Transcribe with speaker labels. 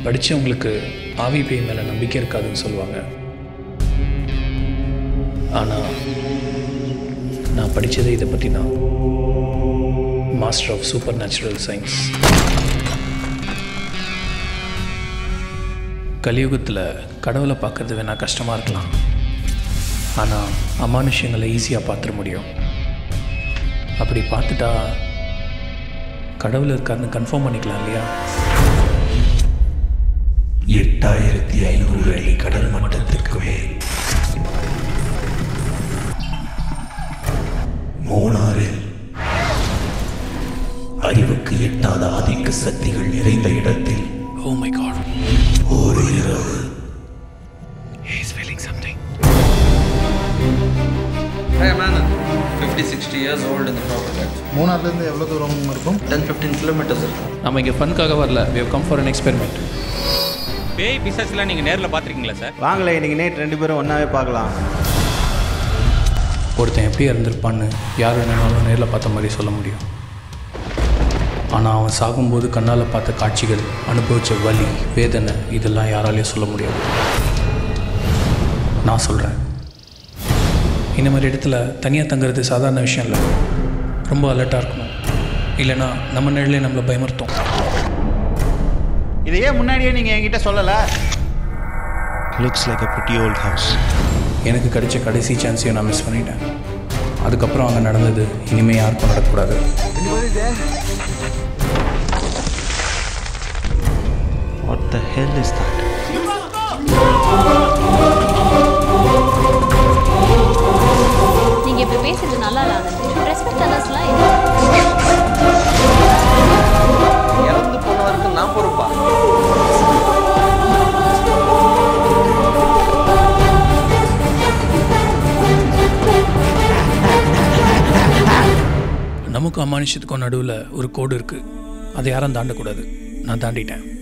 Speaker 1: படித்தவங்களுக்கு ஆவி பேய் மேலே நம்பிக்கை இருக்காதுன்னு சொல்லுவாங்க ஆனால் நான் படித்ததே இதை பற்றி தான் master of supernatural science கலியுகத்தில் கடவுளை பார்க்கறது வேணால் கஷ்டமாக இருக்கலாம் ஆனால் அமானுஷ்யங்களை ஈஸியாக பார்த்துட முடியும் அப்படி பார்த்துட்டா கடவுள் இருக்காருன்னு கன்ஃபார்ம் பண்ணிக்கலாம் இல்லையா
Speaker 2: எட்டாயிரத்தி ஐநூறு அடி கடல் மட்டத்திற்கு மேல் மூணாறில் அறிவுக்கு எட்டாத ஆதிக்க சக்திகள் நிறைந்த இடத்தில்
Speaker 1: ஓ மை காட்
Speaker 2: ஒரு இரவு
Speaker 1: he is feeling something
Speaker 3: Hey man, 50 60 years old in the proper
Speaker 4: மூணார்லேருந்து எவ்வளோ தூரம் இருக்கும்
Speaker 3: 10 15 kilometers இருக்கும்
Speaker 1: நம்ம இங்கே ஃபன்காக வரல we have come for an experiment
Speaker 5: பேய் பிசாஸ்லாம் நீங்கள் நேரில் பார்த்துருக்கீங்களா சார்
Speaker 6: வாங்களே இன்னைக்கு நைட் ரெண்டு பேரும் ஒன்றாவே பார்க்கலாம்
Speaker 1: ஒருத்தன் எப்படி இருந்திருப்பான்னு யார் வேணுனாலும் நேரில் பார்த்த மாதிரி சொல்ல முடியும் ஆனால் அவன் சாகும்போது கண்ணால் பார்த்த காட்சிகள் அனுபவித்த வலி வேதனை இதெல்லாம் யாராலையும் சொல்ல முடியாது நான் சொல்கிறேன் இந்த மாதிரி இடத்துல தனியாக தங்குறது சாதாரண விஷயம் இல்லை ரொம்ப அலர்ட்டாக இருக்கணும் இல்லைன்னா நம்ம நிழலே நம்மளை பயமுறுத்தும்
Speaker 6: இதை ஏன் முன்னாடியே நீங்கள் என்கிட்ட சொல்லலை
Speaker 2: looks like a pretty old house
Speaker 1: எனக்கு கிடைச்ச கடைசி சான்ஸையும் நான் மிஸ் பண்ணிட்டேன் அதுக்கப்புறம் அங்கே நடந்தது இனிமேல் யாருக்கும் நடக்கக்கூடாது
Speaker 2: what the hell is that
Speaker 7: நீங்க இப்படி பேசுறது நல்லா இல்ல ஆனந்த் ரெஸ்பெக்ட் அதர்ஸ்லாம் இது
Speaker 3: இறந்து போனவருக்கு நான் பொறுப்பா
Speaker 1: நமக்கும் அமானுஷத்துக்கும் நடுவில் ஒரு கோடு இருக்குது அதை யாரும் தாண்டக்கூடாது நான் தாண்டிட்டேன்